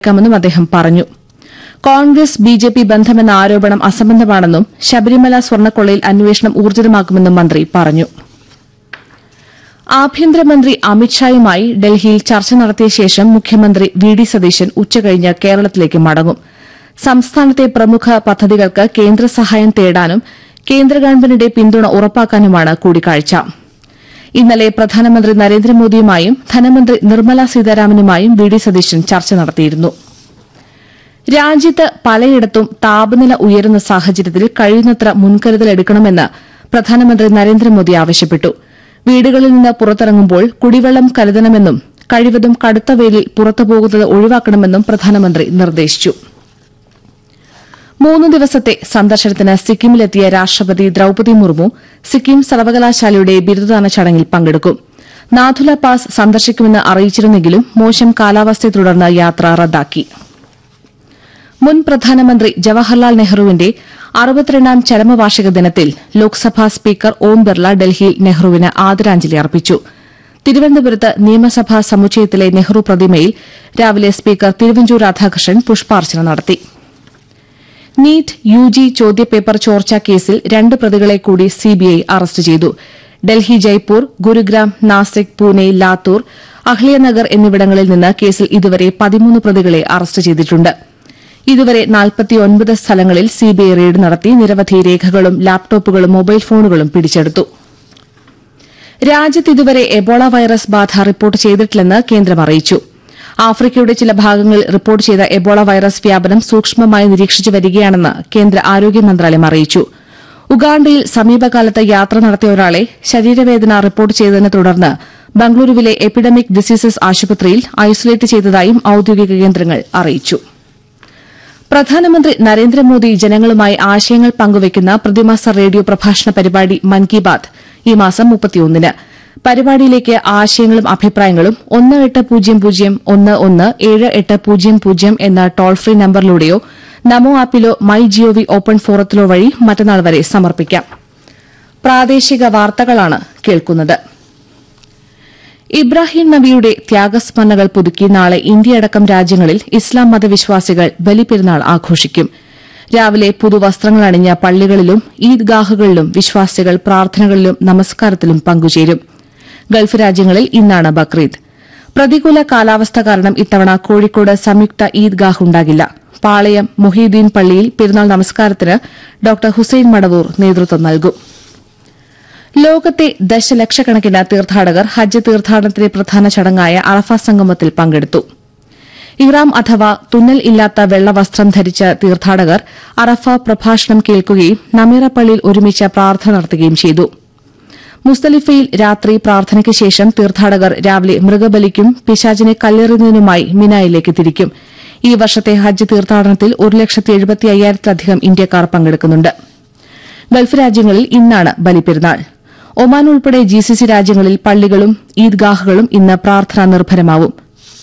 ക്കാമെന്നും അദ്ദേഹം പറഞ്ഞു Congress B J P ബന്ധമെന്ന ആരോപണം അസംബന്ധമാണെന്നും ശബരിമല സ്വർണ്ണക്കൊള്ളയിൽ അന്വേഷണം ഊർജിതമാക്കുമെന്നും മന്ത്രി പറഞ്ഞു ആഭ്യന്തരമന്ത്രി അമിത്ഷായുമായി ഡൽഹിയിൽ ചർച്ച നടത്തിയ ശേഷം മുഖ്യമന്ത്രി വി ഡി സതീശൻ ഉച്ചകഴിഞ്ഞ് കേരളത്തിലേക്ക് മടങ്ങും സംസ്ഥാനത്തെ പ്രമുഖ പദ്ധതികൾക്ക് കേന്ദ്ര സഹായം തേടാനും കേന്ദ്ര ഗവൺമെന്റിന്റെ പിന്തുണ ഉറപ്പാക്കാനുമാണ് കൂടിക്കാഴ്ച ഇന്നലെ പ്രധാനമന്ത്രി നരേന്ദ്രമോദിയുമായും ധനമന്ത്രി നിർമ്മല സീതാരാമനുമായും വി ഡി സതീശൻ ചർച്ച നടത്തിയിരുന്നു രാജ്യത്ത് പലയിടത്തും താപനില ഉയരുന്ന സാഹചര്യത്തിൽ കഴിയുന്നത്ര മുൻകരുതൽ എടുക്കണമെന്ന് പ്രധാനമന്ത്രി നരേന്ദ്രമോദി ആവശ്യപ്പെട്ടു വീടുകളിൽ നിന്ന് പുറത്തിറങ്ങുമ്പോൾ കുടിവെള്ളം കരുതണമെന്നും കഴിവതും കടുത്ത വെയിലിൽ പുറത്തുപോകുന്നത് ഒഴിവാക്കണമെന്നും പ്രധാനമന്ത്രി നിർദ്ദേശിച്ചു മൂന്ന് ദിവസത്തെ സന്ദർശനത്തിന് സിക്കിമിലെത്തിയ രാഷ്ട്രപതി ദ്രൌപദി മുർമു സിക്കിം സർവകലാശാലയുടെ ബിരുദദാന ചടങ്ങിൽ പങ്കെടുക്കും നാഥുല പാസ് സന്ദർശിക്കുമെന്ന് അറിയിച്ചിരുന്നെങ്കിലും മോശം കാലാവസ്ഥയെ തുടർന്ന് യാത്ര റദ്ദാക്കി മുൻ പ്രധാനമന്ത്രി ജവഹർലാൽ നെഹ്റുവിന്റെ അറുപത്തിരണ്ടാം ചരമവാർഷിക ദിനത്തിൽ ലോക്സഭാ സ്പീക്കർ ഓം ബിർള ഡൽഹിയിൽ നെഹ്റുവിന് ആദരാഞ്ജലി അർപ്പിച്ചു തിരുവനന്തപുരത്ത് നിയമസഭാ സമുച്ചയത്തിലെ നെഹ്റു പ്രതിമയിൽ രാവിലെ സ്പീക്കർ തിരുവഞ്ചൂർ രാധാകൃഷ്ണൻ പുഷ്പാർച്ചന നടത്തി നീറ്റ് യു ജി ചോദ്യപേപ്പർ ചോർച്ചാ കേസിൽ രണ്ട് പ്രതികളെ കൂടി സിബിഐ അറസ്റ്റ് ചെയ്തു ഡൽഹി ജയ്പൂർ ഗുരുഗ്രാം നാസിക് പൂനെ ലാത്തൂർ അഹ്ലിയനഗർ എന്നിവിടങ്ങളിൽ നിന്ന് കേസിൽ ഇതുവരെ പതിമൂന്ന് പ്രതികളെ അറസ്റ്റ് ചെയ്തിട്ടുണ്ട് ഇതുവരെ നാൽപ്പത്തിയൊൻപത് സ്ഥലങ്ങളിൽ സിബിഐ റെയ്ഡ് നടത്തി നിരവധി രേഖകളും ലാപ്ടോപ്പുകളും മൊബൈൽ ഫോണുകളും പിടിച്ചെടുത്തു രാജ്യത്ത് ഇതുവരെ എബോള വൈറസ് ബാധ റിപ്പോർട്ട് ചെയ്തിട്ടില്ലെന്ന് കേന്ദ്രം അറിയിച്ചു ആഫ്രിക്കയുടെ ചില ഭാഗങ്ങളിൽ റിപ്പോർട്ട് ചെയ്ത എബോള വൈറസ് വ്യാപനം സൂക്ഷ്മമായി നിരീക്ഷിച്ചു വരികയാണെന്ന് കേന്ദ്ര ആരോഗ്യ മന്ത്രാലയം അറിയിച്ചു ഉഗാണ്ടയിൽ സമീപകാലത്ത് യാത്ര നടത്തിയ ഒരാളെ ശരീരവേദന റിപ്പോർട്ട് ചെയ്തതിനെ തുടർന്ന് ബംഗളൂരുവിലെ എപ്പിഡമിക് ഡിസീസസ് ആശുപത്രിയിൽ ഐസൊലേറ്റ് ചെയ്തതായും ഔദ്യോഗിക കേന്ദ്രങ്ങൾ അറിയിച്ചു പ്രധാനമന്ത്രി നരേന്ദ്രമോദി ജനങ്ങളുമായി ആശയങ്ങൾ പങ്കുവയ്ക്കുന്ന പ്രതിമാസ റേഡിയോ പ്രഭാഷണ പരിപാടി മൻ കി ബാത് ഈ മാസം മുപ്പത്തിയൊന്നിന് പരിപാടിയിലേക്ക് ആശയങ്ങളും അഭിപ്രായങ്ങളും ഒന്ന് എട്ട് പൂജ്യം പൂജ്യം ഒന്ന് ഒന്ന് ഏഴ് എട്ട് പൂജ്യം പൂജ്യം എന്ന ടോൾ ഫ്രീ നമ്പറിലൂടെയോ നമോ ആപ്പിലോ മൈ ജിഒവി ഓപ്പൺ ഫോറത്തിലോ വഴി മറ്റന്നാൾ വരെ സമർപ്പിക്കാം പ്രാദേശിക വാർത്തകളാണ് കേൾക്കുന്നത് ഇബ്രാഹിം നബിയുടെ ത്യാഗസ്മരണകൾ പുതുക്കി നാളെ ഇന്ത്യയടക്കം രാജ്യങ്ങളിൽ ഇസ്ലാം മതവിശ്വാസികൾ ബലിപെരുന്നാൾ ആഘോഷിക്കും രാവിലെ പുതുവസ്ത്രങ്ങൾ അണിഞ്ഞ പള്ളികളിലും ഈദ്ഗാഹുകളിലും വിശ്വാസികൾ പ്രാർത്ഥനകളിലും നമസ്കാരത്തിലും പങ്കുചേരും ഗൾഫ് രാജ്യങ്ങളിൽ ഇന്നാണ് ബക്രീദ് പ്രതികൂല കാലാവസ്ഥ കാരണം ഇത്തവണ കോഴിക്കോട് സംയുക്ത ഈദ്ഗാഹ് ഉണ്ടാകില്ല പാളയം മൊഹീദ്ദീൻ പള്ളിയിൽ പെരുന്നാൾ നമസ്കാരത്തിന് ഡോക്ടർ ഹുസൈൻ മടവൂർ നേതൃത്വം നൽകും ലോകത്തെ ദശലക്ഷക്കണക്കിന് തീർത്ഥാടകർ ഹജ്ജ് തീർത്ഥാടനത്തിലെ പ്രധാന ചടങ്ങായ അറഫ സംഗമത്തിൽ പങ്കെടുത്തു ഇഹ്റാം അഥവാ തുന്നൽ ഇല്ലാത്ത വെള്ളവസ്ത്രം ധരിച്ച തീർത്ഥാടകർ അറഫ പ്രഭാഷണം കേൾക്കുകയും നമീറ പള്ളിയിൽ ഒരുമിച്ച് പ്രാർത്ഥന നടത്തുകയും ചെയ്തു മുസ്തലിഫയിൽ രാത്രി പ്രാർത്ഥനയ്ക്ക് ശേഷം തീർത്ഥാടകർ രാവിലെ മൃഗബലിക്കും പിശാചിനെ കല്ലെറിയുന്നതിനുമായി മിനായിലേക്ക് തിരിക്കും ഈ വർഷത്തെ ഹജ്ജ് തീർത്ഥാടനത്തിൽ ഒരു ലക്ഷത്തി എഴുപത്തി അയ്യായിരത്തിലധികം ഇന്ത്യക്കാർ പങ്കെടുക്കുന്നുണ്ട് ഗൾഫ് രാജ്യങ്ങളിൽ ഇന്നാണ് ബലിപെരുന്നാൾ ഒമാൻ ഉൾപ്പെടെ ജിസിസി രാജ്യങ്ങളിൽ പള്ളികളും ഈദ്ഗാഹുകളും ഇന്ന് പ്രാർത്ഥനാ നിർഭരമാവും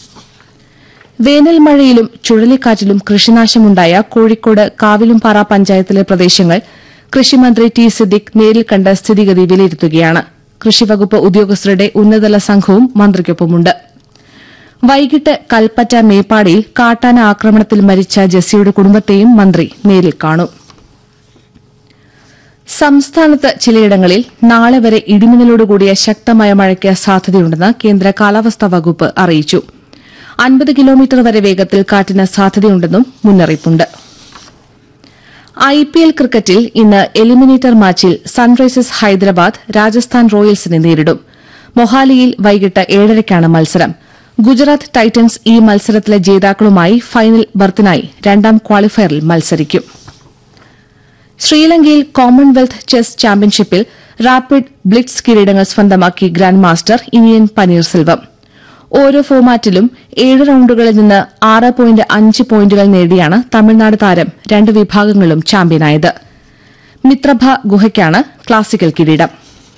വേനൽ മഴയിലും ചുഴലിക്കാറ്റിലും കൃഷിനാശമുണ്ടായ കോഴിക്കോട് കാവിലുംപാറ പഞ്ചായത്തിലെ പ്രദേശങ്ങൾ കൃഷിമന്ത്രി ടി സിദ്ദിഖ് നേരിൽ കണ്ട് സ്ഥിതിഗതി വിലയിരുത്തുകയാണ് കൃഷിവകുപ്പ് ഉദ്യോഗസ്ഥരുടെ ഉന്നതതല സംഘവും മന്ത്രിക്കൊപ്പമുണ്ട് വൈകിട്ട് കൽപ്പറ്റ മേപ്പാടിയിൽ കാട്ടാന ആക്രമണത്തിൽ മരിച്ച ജെസ്സിയുടെ കുടുംബത്തെയും മന്ത്രി നേരിൽ കാണും സംസ്ഥാനത്ത് ചിലയിടങ്ങളിൽ നാളെ വരെ ഇടിമിന്നലോടുകൂടിയ ശക്തമായ മഴയ്ക്ക് സാധ്യതയുണ്ടെന്ന് കേന്ദ്ര കാലാവസ്ഥാ വകുപ്പ് അറിയിച്ചു അൻപത് കിലോമീറ്റർ വരെ വേഗത്തിൽ കാറ്റിന് സാധ്യതയുണ്ടെന്നും മുന്നറിയിപ്പുണ്ട് ഐ പി എൽ ക്രിക്കറ്റിൽ ഇന്ന് എലിമിനേറ്റർ മാച്ചിൽ സൺറൈസേഴ്സ് ഹൈദരാബാദ് രാജസ്ഥാൻ റോയൽസിനെ നേരിടും മൊഹാലിയിൽ വൈകിട്ട് ഏഴരയ്ക്കാണ് മത്സരം ഗുജറാത്ത് ടൈറ്റൻസ് ഈ മത്സരത്തിലെ ജേതാക്കളുമായി ഫൈനൽ ബർത്തിനായി രണ്ടാം ക്വാളിഫയറിൽ മത്സരിക്കും ശ്രീലങ്കയിൽ കോമൺവെൽത്ത് ചെസ് ചാമ്പ്യൻഷിപ്പിൽ റാപ്പിഡ് ബ്ലിറ്റ്സ് കിരീടങ്ങൾ സ്വന്തമാക്കി ഗ്രാൻഡ് മാസ്റ്റർ ഇനിയൻ പനീർസെൽവം ഓരോ ഫോമാറ്റിലും ഏഴ് റൌണ്ടുകളിൽ നിന്ന് ആറ് പോയിന്റ് അഞ്ച് പോയിന്റുകൾ നേടിയാണ് തമിഴ്നാട് താരം രണ്ട് വിഭാഗങ്ങളിലും ചാമ്പ്യനായത് മിത്രഭ ഗുഹയ്ക്കാണ് ക്ലാസിക്കൽ കിരീടം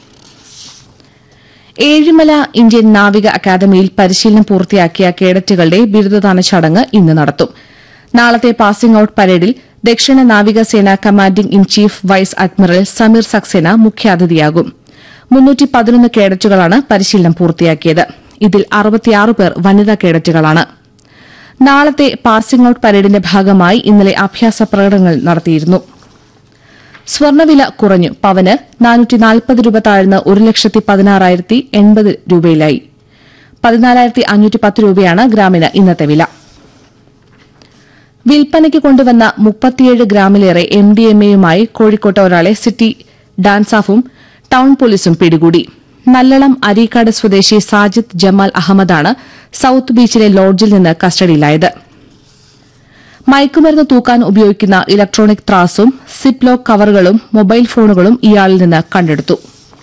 ഏഴിമല ഇന്ത്യൻ നാവിക അക്കാദമിയിൽ പരിശീലനം പൂർത്തിയാക്കിയ കേഡറ്റുകളുടെ ബിരുദദാന ചടങ്ങ് ഇന്ന് നടത്തും നാളത്തെ പാസിംഗ് ഔട്ട് പരേഡിൽ ദക്ഷിണ നാവികസേന commanding in chief vice admiral Sameer Saxena മുഖ്യാതിഥിയാകും മുന്നൂറ്റി പതിനൊന്ന് കേഡറ്റുകളാണ് പരിശീലനം പൂർത്തിയാക്കിയത് ഇതിൽ അറുപത്തിയാറ് പേർ വനിതാ കേഡറ്റുകളാണ് നാളത്തെ പാസിംഗ് ഔട്ട് പരേഡിന്റെ ഭാഗമായി ഇന്നലെ അഭ്യാസ പ്രകടനങ്ങൾ നടത്തിയിരുന്നു സ്വർണ്ണവില കുറഞ്ഞു പവന് നാനൂറ്റി നാൽപ്പത് രൂപ താഴ്ന്ന് ഒരു ലക്ഷത്തി പതിനാറായിരത്തി എൺപത് രൂപയിലായി പതിനാലായിരത്തി അഞ്ഞൂറ്റി പത്ത് രൂപയാണ് ഗ്രാമിന് ഇന്നത്തെ വില വിൽപ്പനയ്ക്ക് കൊണ്ടുവന്ന മുപ്പത്തിയേഴ് ഗ്രാമിലേറെ എം ഡി എം എയുമായി കോഴിക്കോട്ട് ഒരാളെ സിറ്റി ഡാൻസാഫും ടൌൺ പോലീസും പിടികൂടി നല്ലളം അരീക്കാട് സ്വദേശി സാജിദ് ജമാൽ അഹമ്മദാണ് സൌത്ത് ബീച്ചിലെ ലോഡ്ജിൽ നിന്ന് കസ്റ്റഡിയിലായത് മയക്കുമരുന്ന് തൂക്കാൻ ഉപയോഗിക്കുന്ന ഇലക്ട്രോണിക് ത്രാസും സിപ്പ് ലോക്ക് കവറുകളും മൊബൈൽ ഫോണുകളും ഇയാളിൽ നിന്ന് കണ്ടെടുത്തു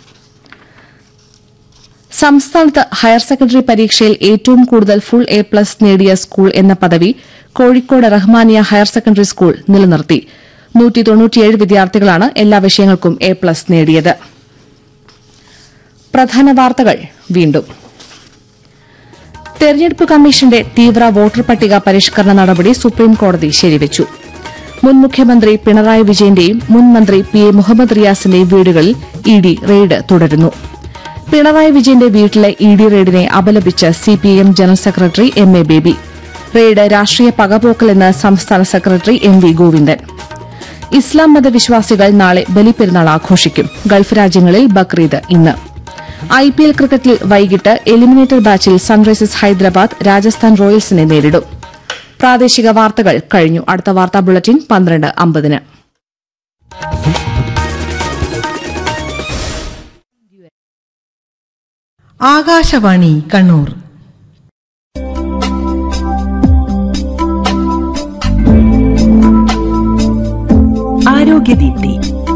സംസ്ഥാനത്ത് ഹയർ സെക്കൻഡറി പരീക്ഷയിൽ ഏറ്റവും കൂടുതൽ ഫുൾ എ പ്ലസ് നേടിയ സ്കൂൾ എന്ന പദവി Kozhikode Rahmania higher secondary school നിലനിർത്തി നൂറ്റി തൊണ്ണൂറ്റിയേഴ് വിദ്യാർത്ഥികളാണ് എല്ലാ വിഷയങ്ങൾക്കും എ പ്ലസ് നേടിയത് പ്രധാന വാർത്തകൾ വീണ്ടും തെരഞ്ഞെടുപ്പ് കമ്മീഷന്റെ തീവ്ര വോട്ടർ പട്ടിക പരിഷ്കരണ നടപടി സുപ്രീംകോടതി ശരിവച്ചു മുൻ മുഖ്യമന്ത്രി പിണറായി വിജയന്റെയും മുൻ മന്ത്രി പി എ മുഹമ്മദ് റിയാസിന്റെയും വീടുകളിൽ ഇ ഡി റെയ്ഡ് തുടരുന്നു പിണറായി വിജയന്റെ വീട്ടിലെ ഇ ഡി റെയ്ഡിനെ അപലപിച്ച് CPIM general secretary M A Baby raid രാഷ്ട്രീയ പകപോക്കലെന്ന് സംസ്ഥാന സെക്രട്ടറി എം വി ഗോവിന്ദൻ ഇസ്ലാം മതവിശ്വാസികൾ നാളെ ബലിപ്പെരുന്നാൾ ആഘോഷിക്കും ഗൾഫ് രാജ്യങ്ങളിൽ ബക്രീദ് ഇന്ന് ഐ പി എൽ ക്രിക്കറ്റിൽ വൈകിട്ട് എലിമിനേറ്റർ ബാച്ചിൽ സൺറൈസേഴ്സ് ഹൈദരാബാദ് രാജസ്ഥാൻ റോയൽസിനെ നേരിടും പ്രാദേശിക വാർത്തകൾ കഴിഞ്ഞു അടുത്ത വാർത്താ ബുള്ളറ്റിൻ പന്ത്രണ്ട് അമ്പതിന് ആകാശവാണി കണ്ണൂർ ആരോഗ്യദീപ്തി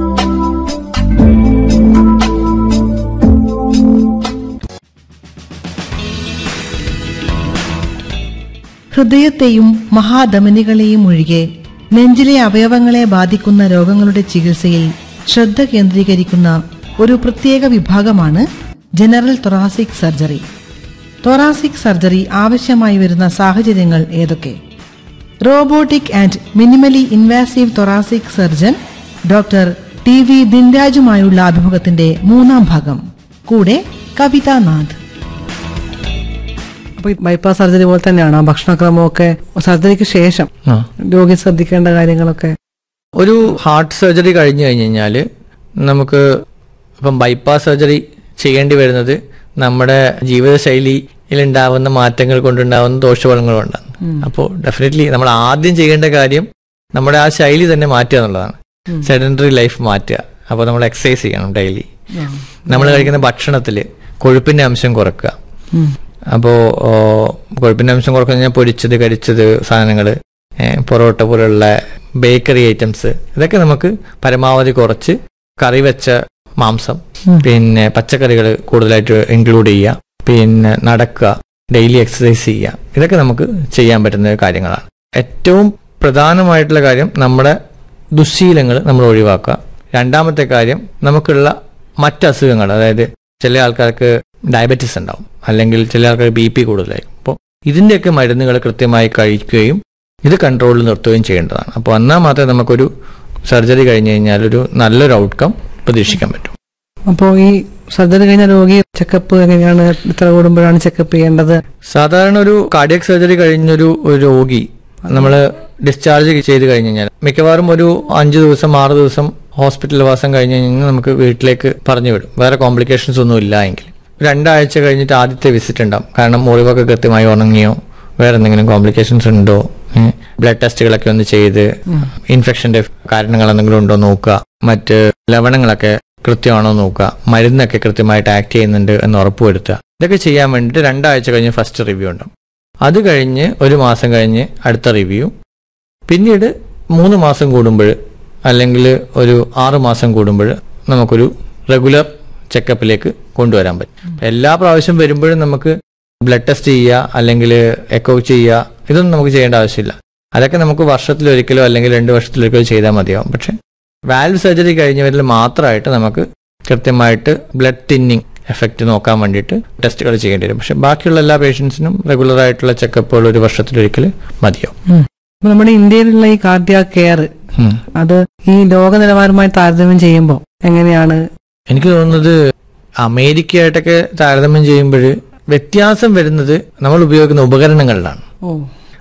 ഹൃദയത്തെയും മഹാധമനികളെയും ഒഴികെ നെഞ്ചിലെ അവയവങ്ങളെ ബാധിക്കുന്ന രോഗങ്ങളുടെ ചികിത്സയിൽ ശ്രദ്ധ കേന്ദ്രീകരിക്കുന്ന ഒരു പ്രത്യേക വിഭാഗമാണ് general thoracic surgery thoracic surgery ആവശ്യമായി വരുന്ന സാഹചര്യങ്ങൾ ഏതൊക്കെ robotic and minimally invasive thoracic surgeon doctor T V ദിൻരാജുമായുള്ള അഭിമുഖത്തിന്റെ മൂന്നാം ഭാഗം കൂടെ കവിതാ നാഥ് അപ്പൊ ഈ ബൈപ്പാസ് സർജറി പോലെ തന്നെയാണ് ആ ഭക്ഷണക്രമമൊക്കെ സർജറിക്ക് ശേഷം ആ. രോഗി ശ്രദ്ധിക്കേണ്ട കാര്യങ്ങളൊക്കെ ഒരു ഹാർട്ട് സർജറി കഴിഞ്ഞു കഴിഞ്ഞ് കഴിഞ്ഞാൽ നമുക്ക് ഇപ്പം ബൈപ്പാസ് സർജറി ചെയ്യേണ്ടി വരുന്നത് നമ്മുടെ ജീവിതശൈലിയിൽ ഉണ്ടാവുന്ന മാറ്റങ്ങൾ കൊണ്ടുണ്ടാവുന്ന ദോഷഫലങ്ങളുണ്ടാകും അപ്പോൾ ഡെഫിനറ്റ്ലി നമ്മൾ ആദ്യം ചെയ്യേണ്ട കാര്യം നമ്മുടെ ആ ശൈലി തന്നെ മാറ്റുക എന്നുള്ളതാണ് സെഡൻറ്ററി ലൈഫ് മാറ്റുക അപ്പോൾ നമ്മൾ എക്സസൈസ് ചെയ്യണം ഡെയിലി നമ്മൾ കഴിക്കുന്ന ഭക്ഷണത്തിൽ കൊഴുപ്പിന്റെ അംശം കുറക്കുക അപ്പോൾ കൊഴുപ്പിന്റെ അംശം കുറക്കുക കഴിഞ്ഞാൽ പൊരിച്ചത് കരിച്ചത് സാധനങ്ങൾ പൊറോട്ട പോലുള്ള ബേക്കറി ഐറ്റംസ് ഇതൊക്കെ നമുക്ക് പരമാവധി കുറച്ച് കറി വെച്ച മാംസം പിന്നെ പച്ചക്കറികൾ കൂടുതലായിട്ട് ഇൻക്ലൂഡ് ചെയ്യുക പിന്നെ നടക്കുക ഡെയിലി എക്സസൈസ് ചെയ്യുക ഇതൊക്കെ നമുക്ക് ചെയ്യാൻ പറ്റുന്ന കാര്യങ്ങളാണ് ഏറ്റവും പ്രധാനമായിട്ടുള്ള കാര്യം നമ്മുടെ ദുശ്ശീലങ്ങൾ നമ്മൾ ഒഴിവാക്കുക രണ്ടാമത്തെ കാര്യം നമുക്കുള്ള മറ്റ് അസുഖങ്ങൾ അതായത് ചില ആൾക്കാർക്ക് ഡയബറ്റിസ് ഉണ്ടാവും അല്ലെങ്കിൽ ചില ആൾക്കാർക്ക് ബി പി കൂടുതലായി അപ്പോൾ ഇതിൻ്റെയൊക്കെ മരുന്നുകൾ കൃത്യമായി കഴിക്കുകയും ഇത് കൺട്രോളിൽ നിർത്തുകയും ചെയ്യേണ്ടതാണ് അപ്പോൾ എന്നാൽ മാത്രമേ നമുക്കൊരു സർജറി കഴിഞ്ഞ് കഴിഞ്ഞാൽ ഒരു നല്ലൊരു ഔട്ട്കം പ്രതീക്ഷിക്കാൻ പറ്റും അപ്പോൾ ഈ സർജറി കഴിഞ്ഞ രോഗി ചെക്കപ്പ് എങ്ങനെയാണ് ഇത്ര കൂടുമ്പോഴാണ് ചെക്കപ്പ് ചെയ്യേണ്ടത് സാധാരണ ഒരു കാർഡിയക് സർജറി കഴിഞ്ഞൊരു ഒരു രോഗി നമ്മൾ ഡിസ്ചാർജ് ചെയ്ത് കഴിഞ്ഞ് കഴിഞ്ഞാൽ മിക്കവാറും ഒരു അഞ്ച് ദിവസം ആറ് ദിവസം ഹോസ്പിറ്റൽ വാസം കഴിഞ്ഞ് കഴിഞ്ഞാൽ നമുക്ക് വീട്ടിലേക്ക് പറഞ്ഞു വിടും വേറെ കോംപ്ലിക്കേഷൻസ് ഒന്നും ഇല്ല എങ്കിൽ രണ്ടാഴ്ച കഴിഞ്ഞിട്ട് ആദ്യത്തെ വിസിറ്റ് ഉണ്ടാവും കാരണം മുറിവൊക്കെ കൃത്യമായി ഉണങ്ങിയോ വേറെ എന്തെങ്കിലും കോംപ്ലിക്കേഷൻസ് ഉണ്ടോ ബ്ലഡ് ടെസ്റ്റുകളൊക്കെ ഒന്ന് ചെയ്ത് ഇൻഫെക്ഷന്റെ കാരണങ്ങൾ എന്തെങ്കിലും ഉണ്ടോ നോക്കുക മറ്റ് ലവണങ്ങളൊക്കെ കൃത്യമാണോ നോക്കുക മരുന്നൊക്കെ കൃത്യമായിട്ട് ആക്ട് ചെയ്യുന്നുണ്ട് എന്ന് ഉറപ്പുവരുത്തുക ഇതൊക്കെ ചെയ്യാൻ വേണ്ടിയിട്ട് രണ്ടാഴ്ച കഴിഞ്ഞ് ഫസ്റ്റ് റിവ്യൂ ഉണ്ടാവും അത് കഴിഞ്ഞ് ഒരു മാസം കഴിഞ്ഞ് അടുത്ത റിവ്യൂ പിന്നീട് മൂന്ന് മാസം കൂടുമ്പോൾ അല്ലെങ്കിൽ ഒരു ആറ് മാസം കൂടുമ്പോൾ നമുക്കൊരു റെഗുലർ ചെക്കപ്പിലേക്ക് കൊണ്ടുവരാൻ പറ്റും എല്ലാ പ്രാവശ്യം വരുമ്പോഴും നമുക്ക് ബ്ലഡ് ടെസ്റ്റ് ചെയ്യുക അല്ലെങ്കിൽ എക്കോ ചെയ്യുക ഇതൊന്നും നമുക്ക് ചെയ്യേണ്ട ആവശ്യമില്ല അതൊക്കെ നമുക്ക് വർഷത്തിലൊരിക്കലോ അല്ലെങ്കിൽ രണ്ട് വർഷത്തിലൊരിക്കലോ ചെയ്താൽ മതിയാവും പക്ഷെ വാൽവ് സർജറി കഴിഞ്ഞവരിൽ മാത്രമായിട്ട് നമുക്ക് കൃത്യമായിട്ട് ബ്ലഡ് തിന്നിങ് എഫക്റ്റ് നോക്കാൻ വേണ്ടിയിട്ട് ടെസ്റ്റുകൾ ചെയ്യേണ്ടി വരും പക്ഷെ ബാക്കിയുള്ള എല്ലാ പേഷ്യൻസിനും റെഗുലർ ആയിട്ടുള്ള ചെക്കപ്പുകൾ ഒരു വർഷത്തിലൊരിക്കൽ മതിയാവും അപ്പൊ നമ്മുടെ ഇന്ത്യയിലുള്ള ഈ കാർഡിയ കെയർ ഉം. അത് ഈ ലോക നിലവാരമായി താരതമ്യം ചെയ്യുമ്പോൾ എങ്ങനെയാണ് എനിക്ക് തോന്നുന്നത് അമേരിക്കയായിട്ടൊക്കെ താരതമ്യം ചെയ്യുമ്പോൾ വ്യത്യാസം വരുന്നത് നമ്മൾ ഉപയോഗിക്കുന്ന ഉപകരണങ്ങളിലാണ് ഓ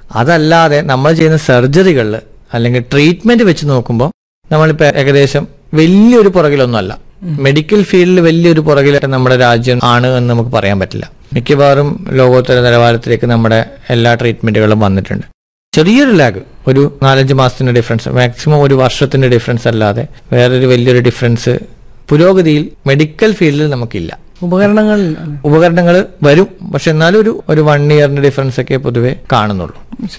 അതല്ലാതെ നമ്മൾ ചെയ്യുന്ന സർജറികളിൽ അല്ലെങ്കിൽ ട്രീറ്റ്മെന്റ് വെച്ച് നോക്കുമ്പോൾ നമ്മളിപ്പോൾ ഏകദേശം വലിയൊരു പുറകിലൊന്നുമല്ല മെഡിക്കൽ ഫീൽഡിൽ വലിയൊരു പുറകിൽ നമ്മുടെ രാജ്യം ആണ് എന്ന് നമുക്ക് പറയാൻ പറ്റില്ല മിക്കവാറും ലോകോത്തര നിലവാരത്തിലേക്ക് നമ്മുടെ എല്ലാ ട്രീറ്റ്മെന്റുകളും വന്നിട്ടുണ്ട് ചെറിയൊരു ലാഗ് ഒരു നാലഞ്ച് മാസത്തിന്റെ ഡിഫറൻസ് മാക്സിമം ഒരു വർഷത്തിന്റെ ഡിഫറൻസ് അല്ലാതെ വേറൊരു വലിയൊരു ഡിഫറൻസ് പുരോഗതിയിൽ മെഡിക്കൽ ഫീൽഡിൽ നമുക്കില്ല ഉപകരണങ്ങൾ ഉപകരണങ്ങൾ വരും പക്ഷെ എന്നാലും ഒരു ഒരു വൺ ഇയറിന്റെ ഡിഫറൻസ് ഒക്കെ പൊതുവെ കാണുന്നുള്ളൂ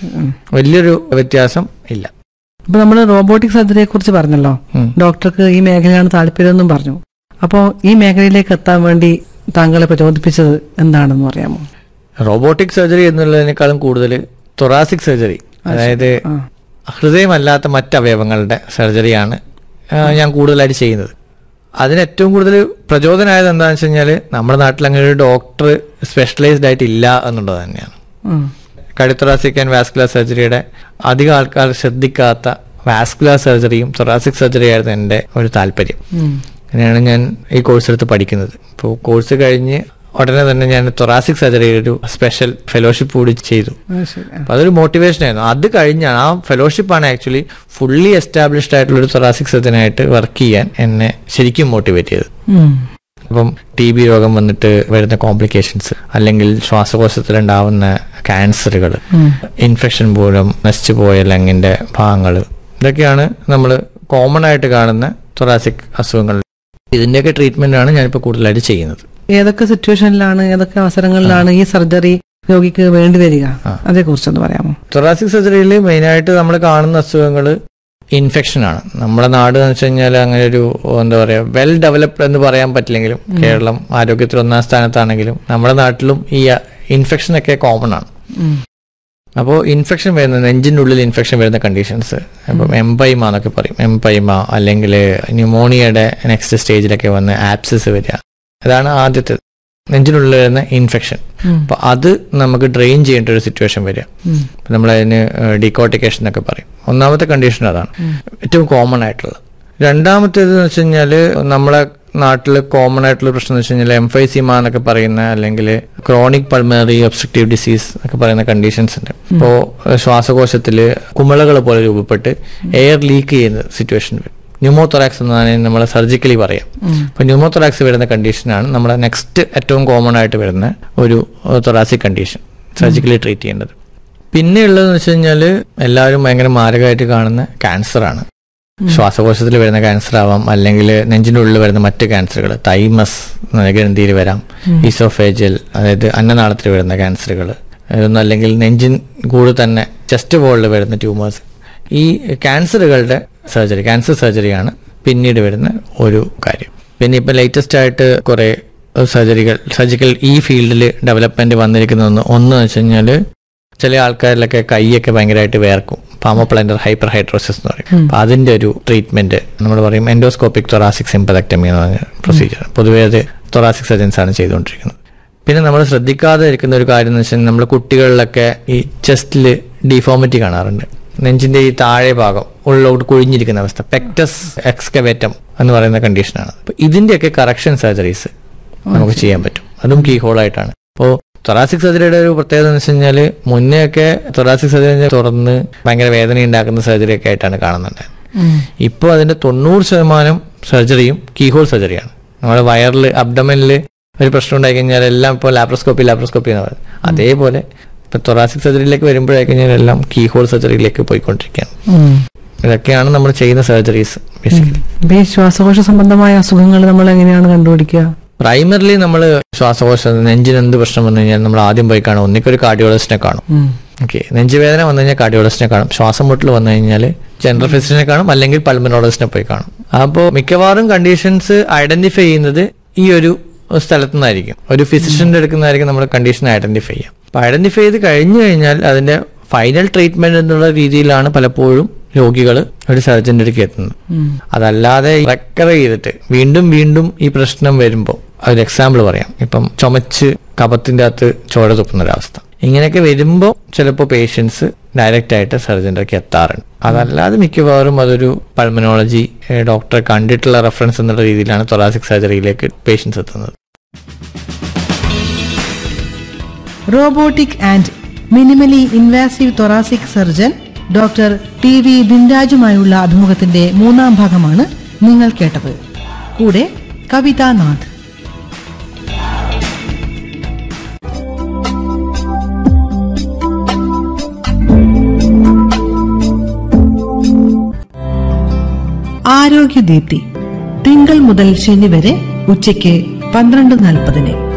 വലിയൊരു വ്യത്യാസം ഇല്ല ഇപ്പൊ നമ്മൾ റോബോട്ടിക് സർജറിയെ കുറിച്ച് പറഞ്ഞല്ലോ ഉം. ഡോക്ടർക്ക് ഈ മേഖലയാണ് താല്പര്യമെന്നും പറഞ്ഞു അപ്പോൾ ഈ മേഖലയിലേക്ക് എത്താൻ വേണ്ടി താങ്കളെ പ്രചോദിപ്പിച്ചത് എന്താണെന്ന് പറയാമോ റോബോട്ടിക് സർജറി എന്നുള്ളതിനേക്കാളും കൂടുതൽ തൊറാസിക് സർജറി അതായത് ആ. ഹൃദയമല്ലാത്ത മറ്റ് അവയവങ്ങളുടെ സർജറിയാണ് ആ, ഞാൻ കൂടുതലായിട്ട് ചെയ്യുന്നത് അതിന് ഏറ്റവും കൂടുതൽ പ്രചോദനമായത് എന്താണെന്ന് വെച്ച് കഴിഞ്ഞാൽ നമ്മുടെ നാട്ടിൽ അങ്ങനെ ഒരു ഡോക്ടർ സ്പെഷ്യലൈസ്ഡ് ആയിട്ട് ഇല്ല എന്നുള്ളത് തന്നെയാണ് ഉം. കടിത്തൊറാസിക് ആൻഡ് വാസ്കുലർ സർജറിയുടെ അധികം ആൾക്കാർ ശ്രദ്ധിക്കാത്ത വാസ്കുലർ സർജറിയും തൊറാസിക് സർജറിയായിരുന്നു എൻ്റെ ഒരു താല്പര്യം ഉം. അങ്ങനെയാണ് ഞാൻ ഈ കോഴ്സ് എടുത്ത് പഠിക്കുന്നത് ഇപ്പോൾ കോഴ്സ് കഴിഞ്ഞ് ഉടനെ തന്നെ ഞാൻ തൊറാസിക് സർജറി ഒരു സ്പെഷ്യൽ ഫെലോഷിപ്പ് കൂടി ചെയ്തു ആ, ശരി. ആ. അപ്പൊ അതൊരു മോട്ടിവേഷൻ ആയിരുന്നു അത് കഴിഞ്ഞാണ് ആ ഫെലോഷിപ്പാണ് ആക്ച്വലി ഫുള്ളി എസ്റ്റാബ്ലിഷ്ഡ് ആയിട്ടുള്ള ഒരു തൊറാസിക് സർജനായിട്ട് വർക്ക് ചെയ്യാൻ എന്നെ ശരിക്കും മോട്ടിവേറ്റ് ചെയ്തത് ഉം. അപ്പം ടി ബി രോഗം വന്നിട്ട് വരുന്ന കോംപ്ലിക്കേഷൻസ് അല്ലെങ്കിൽ ശ്വാസകോശത്തിലുണ്ടാവുന്ന ക്യാൻസറുകൾ ഉം. ഇൻഫെക്ഷൻ മൂലം നശിച്ചു പോയ ലങ്ങിന്റെ ഭാഗങ്ങൾ ഇതൊക്കെയാണ് നമ്മൾ കോമൺ ആയിട്ട് കാണുന്ന തൊറാസിക് അസുഖങ്ങൾ ഇതിന്റെയൊക്കെ ട്രീറ്റ്മെന്റ് ആണ് ഞാനിപ്പോൾ കൂടുതലായിട്ട് ചെയ്യുന്നത് ഏതൊക്കെ സിറ്റുവേഷനിലാണ് ഏതൊക്കെ അവസരങ്ങളിലാണ് ഈ സർജറി രോഗിക്ക് വേണ്ടി വരിക ആ. അതേക്കുറിച്ചൊന്ന് പറയാമോ തൊറാസിക് സർജറിയിൽ മെയിനായിട്ട് നമ്മൾ കാണുന്ന അസുഖങ്ങൾ ഇൻഫെക്ഷൻ ആണ് നമ്മുടെ നാട് എന്ന് വെച്ച് കഴിഞ്ഞാൽ അങ്ങനെ ഒരു എന്താ പറയാ വെൽ ഡെവലപ്ഡ് എന്ന് പറയാൻ പറ്റില്ലെങ്കിലും കേരളം ആരോഗ്യത്തിൽ ഒന്നാം സ്ഥാനത്താണെങ്കിലും നമ്മുടെ നാട്ടിലും ഈ ഇൻഫെക്ഷൻ ഒക്കെ കോമൺ ആണ് ഉം. അപ്പോൾ ഇൻഫെക്ഷൻ വരുന്ന നെഞ്ചിൻ്റെ ഉള്ളിൽ ഇൻഫെക്ഷൻ വരുന്ന കണ്ടീഷൻസ് അപ്പം എംപൈമ എന്നൊക്കെ പറയും എംപൈമ അല്ലെങ്കിൽ ന്യൂമോണിയയുടെ നെക്സ്റ്റ് സ്റ്റേജിലൊക്കെ വന്ന് ആപ്സിസ് വരിക അതാണ് ആദ്യത്തെ നെഞ്ചിനുള്ളിൽ വരുന്ന ഇൻഫെക്ഷൻ ഉം. അപ്പൊ അത് നമുക്ക് ഡ്രെയിൻ ചെയ്യേണ്ട ഒരു സിറ്റുവേഷൻ വരിക ഉം. അപ്പൊ നമ്മൾ അതിന് ഡീകോട്ടിക്കേഷൻ എന്നൊക്കെ പറയും ഒന്നാമത്തെ കണ്ടീഷൻ അതാണ് ഏറ്റവും കോമൺ ആയിട്ടുള്ളത് രണ്ടാമത്തേത് എന്ന് വെച്ച് കഴിഞ്ഞാൽ നമ്മളെ നാട്ടിൽ കോമൺ ആയിട്ടുള്ള പ്രശ്നം എന്ന് വെച്ച് കഴിഞ്ഞാൽ എംഫൈസിമ എന്നൊക്കെ പറയുന്ന അല്ലെങ്കിൽ ക്രോണിക് പൾമണറി ഒബ്സ്ട്രക്റ്റീവ് ഡിസീസ് എന്നൊക്കെ പറയുന്ന കണ്ടീഷൻസ് ഉണ്ട് ഇപ്പോൾ ശ്വാസകോശത്തിൽ കുമിളകൾ പോലെ രൂപപ്പെട്ട് എയർ ലീക്ക് ചെയ്യുന്ന സിറ്റുവേഷൻ വരും ന്യൂമോതൊറാക്സ് എന്നാണ് നമ്മൾ സർജിക്കലി പറയാം അപ്പൊ ന്യൂമോതൊറാക്സ് വരുന്ന കണ്ടീഷനാണ് നമ്മുടെ നെക്സ്റ്റ് ഏറ്റവും കോമൺ ആയിട്ട് വരുന്ന ഒരു തൊറാസിക് കണ്ടീഷൻ സർജിക്കലി ട്രീറ്റ് ചെയ്യേണ്ടത് പിന്നെ ഉള്ളതെന്ന് വെച്ച് കഴിഞ്ഞാൽ എല്ലാവരും ഭയങ്കര മാരകമായിട്ട് കാണുന്ന ക്യാൻസർ ആണ് ശ്വാസകോശത്തിൽ വരുന്ന ക്യാൻസർ ആവാം അല്ലെങ്കിൽ നെഞ്ചിന്റെ ഉള്ളിൽ വരുന്ന മറ്റ് ക്യാൻസറുകൾ തൈമസ് ഗ്രന്ഥിയിൽ വരാം ഈസോഫേജൽ അതായത് അന്നനാളത്തിൽ വരുന്ന ക്യാൻസറുകൾ ഇതൊന്നും അല്ലെങ്കിൽ നെഞ്ചിൻ കൂടെ തന്നെ ചെസ്റ്റ് വോളിൽ വരുന്ന ട്യൂമേഴ്സ് ഈ ക്യാൻസറുകളുടെ സർജറി ക്യാൻസർ സർജറിയാണ് പിന്നീട് വരുന്ന ഒരു കാര്യം പിന്നെ ഇപ്പം ലേറ്റസ്റ്റ് ആയിട്ട് കുറേ സർജറികൾ സർജിക്കൽ ഈ ഫീൽഡിൽ ഡെവലപ്മെന്റ് വന്നിരിക്കുന്ന ഒന്ന് ഒന്ന് വെച്ച് കഴിഞ്ഞാൽ ചില ആൾക്കാരിലൊക്കെ കൈയൊക്കെ ഭയങ്കരമായിട്ട് വേർക്കും പാമോപ്ലൈൻഡർ ഹൈപ്പർ ഹൈഡ്രോസിസ് എന്ന് പറയും അപ്പൊ അതിന്റെ ഒരു ട്രീറ്റ്മെന്റ് നമ്മൾ പറയും എൻഡോസ്കോപ്പിക് തൊറാസിക് സിമ്പതക്ടമി എന്ന് പറഞ്ഞ പ്രൊസീജിയർ പൊതുവേ അത് തൊറാസിക് സർജൻസ് ആണ് ചെയ്തുകൊണ്ടിരിക്കുന്നത് പിന്നെ നമ്മൾ ശ്രദ്ധിക്കാതെ ഇരിക്കുന്ന ഒരു കാര്യം എന്ന് വെച്ചാൽ നമ്മൾ കുട്ടികളിലൊക്കെ ഈ ചെസ്റ്റിൽ ഡിഫോമിറ്റി കാണാറുണ്ട് നെഞ്ചിന്റെ ഈ താഴെ ഭാഗം ഉള്ളോട്ട് കുഴിഞ്ഞിരിക്കുന്ന അവസ്ഥ പെക്ടസ് എക്സ്കവേറ്റം എന്ന് പറയുന്ന കണ്ടീഷനാണ് അപ്പൊ ഇതിന്റെയൊക്കെ കറക്ഷൻ സർജറീസ് നമുക്ക് ചെയ്യാൻ പറ്റും അതും കീ ഹോളായിട്ടാണ് അപ്പോൾ തൊറാസിക് സർജറിയുടെ ഒരു പ്രത്യേകത എന്ന് വെച്ച് കഴിഞ്ഞാൽ മുന്നേ ഒക്കെ തൊറാസിക് സർജറി തുറന്ന് ഭയങ്കര വേദന ഉണ്ടാക്കുന്ന സർജറി ഒക്കെ ആയിട്ടാണ് കാണുന്നുണ്ട് ഇപ്പോൾ അതിന്റെ തൊണ്ണൂറ് ശതമാനം സർജറിയും കീഹോൾ സർജറിയാണ് നമ്മുടെ വയറിൽ അബ്ഡമനിൽ ഒരു പ്രശ്നം ഉണ്ടായി കഴിഞ്ഞാൽ എല്ലാം ഇപ്പോൾ ലാപ്രോസ്കോപ്പി ലാപ്രോസ്കോപ്പി എന്ന് പറയുന്നത് അതേപോലെ ഇപ്പൊ തൊറാസിക് സർജറിയിലേക്ക് വരുമ്പോഴേക്കഴിഞ്ഞാൽ എല്ലാം കീഹോൾ സർജറിയിലേക്ക് പോയിക്കൊണ്ടിരിക്കുകയാണ് ഉം. ഇതൊക്കെയാണ് നമ്മൾ ചെയ്യുന്ന സർജറീസ് ബേസിക്കലി അപ്പൊ ഈ ശ്വാസകോശ സംബന്ധമായ അസുഖങ്ങൾ നമ്മൾ എങ്ങനെയാണ് കണ്ടുപിടിക്കുക പ്രൈമറിലി നമ്മൾ ശ്വാസകോശം നെഞ്ചിന് എന്ത് പ്രശ്നം വന്നു കഴിഞ്ഞാൽ നമ്മൾ ആദ്യം പോയി കാണും ഒന്നിക്കൊരു കാർഡിയോളജിസ്റ്റിനെ കാണും ഉം. ഓക്കെ നെഞ്ചുവേദന വന്നു കഴിഞ്ഞാൽ കാർഡിയോളജിസ്റ്റിനെ കാണും ശ്വാസം മുട്ടൽ വന്നു കഴിഞ്ഞാൽ ജനറൽ ഫിസിഷ്യനെ കാണും അല്ലെങ്കിൽ പൾമനോളജിസ്റ്റിനെ പോയി കാണും അപ്പോൾ മിക്കവാറും കണ്ടീഷൻസ് ഐഡന്റിഫൈ ചെയ്യുന്നത് ഈ ഒരു സ്ഥലത്തു നിന്നായിരിക്കും ഒരു ഫിസിഷ്യന്റെ അടുക്കുന്നതായിരിക്കും നമ്മൾ കണ്ടീഷൻ ഐഡന്റിഫൈ ചെയ്യാം അപ്പൊ ഐഡന്റിഫൈ ചെയ്ത് കഴിഞ്ഞു കഴിഞ്ഞാൽ അതിന്റെ ഫൈനൽ ട്രീറ്റ്മെന്റ് എന്നുള്ള രീതിയിലാണ് പലപ്പോഴും രോഗികൾ ഒരു സർജന്റെ അടുക്ക് എത്തുന്നത് അതല്ലാതെ റെക്കർ ചെയ്തിട്ട് വീണ്ടും വീണ്ടും ഈ പ്രശ്നം വരുമ്പോൾ ഒരു എക്സാമ്പിൾ പറയാം ഇപ്പം ചുമച്ച് കപത്തിന്റെ അകത്ത് ചോര തുപ്പുന്ന ഒരവസ്ഥ ഇങ്ങനെയൊക്കെ വരുമ്പോൾ ചിലപ്പോൾ പേഷ്യൻസ് ഡയറക്റ്റ് ആയിട്ട് സർജന്റെ അടുക്ക് എത്താറുണ്ട് അതല്ലാതെ മിക്കവാറും അതൊരു പൾമനോളജി ഡോക്ടറെ കണ്ടിട്ടുള്ള റെഫറൻസ് എന്നുള്ള രീതിയിലാണ് തൊറാസിക് സർജറിയിലേക്ക് പേഷ്യൻസ് എത്തുന്നത് robotic and minimally invasive thoracic surgeon doctor T V ദിൻരാജുമായുള്ള അഭിമുഖത്തിന്റെ മൂന്നാം ഭാഗമാണ് നിങ്ങൾ കേട്ടത് കൂടെ കവിതാനാഥ് ആരോഗ്യദീപ്തി തിങ്കൾ മുതൽ ശനി വരെ ഉച്ചയ്ക്ക് പന്ത്രണ്ട് നാൽപ്പതിന്